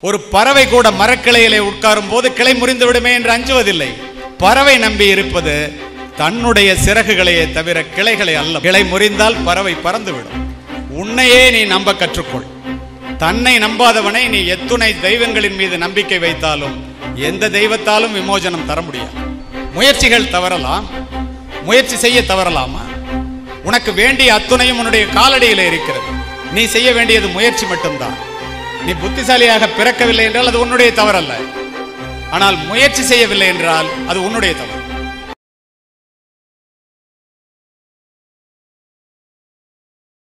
ஒரு பறவை கூட மரக்கிளையிலே உட்காரும் போது கிளை முறிந்து விடுமே என்று அஞ்சுவதில்லை பறவை நம்பி இருப்பது தன்னுடைய சிறகுகளையே தவிர கிளைகளை அல்ல கிளை முறிந்தால் பறவை பறந்துவிடும் உன்னையே நீ நம்ப கற்றுக்கொள் தன்னை நம்பாதவனை நீ எத்துணை தெய்வங்களின் மீது நம்பிக்கை வைத்தாலும் எந்த தெய்வத்தாலும் விமோசனம் தர முடியாது முயற்சிகள் தவறலாம் முயற்சி செய்ய தவறலாமா உனக்கு வேண்டிய அத்துணையும் உன்னுடைய காலடியில் இருக்கிறது நீ செய்ய வேண்டியது முயற்சி மட்டும்தான் நீ புத்திசாலியாக பிறக்கவில்லை என்றால் அது உன்னுடைய தவறல்ல ஆனால் முயற்சி செய்யவில்லை என்றால் அது உன்னுடைய தவறு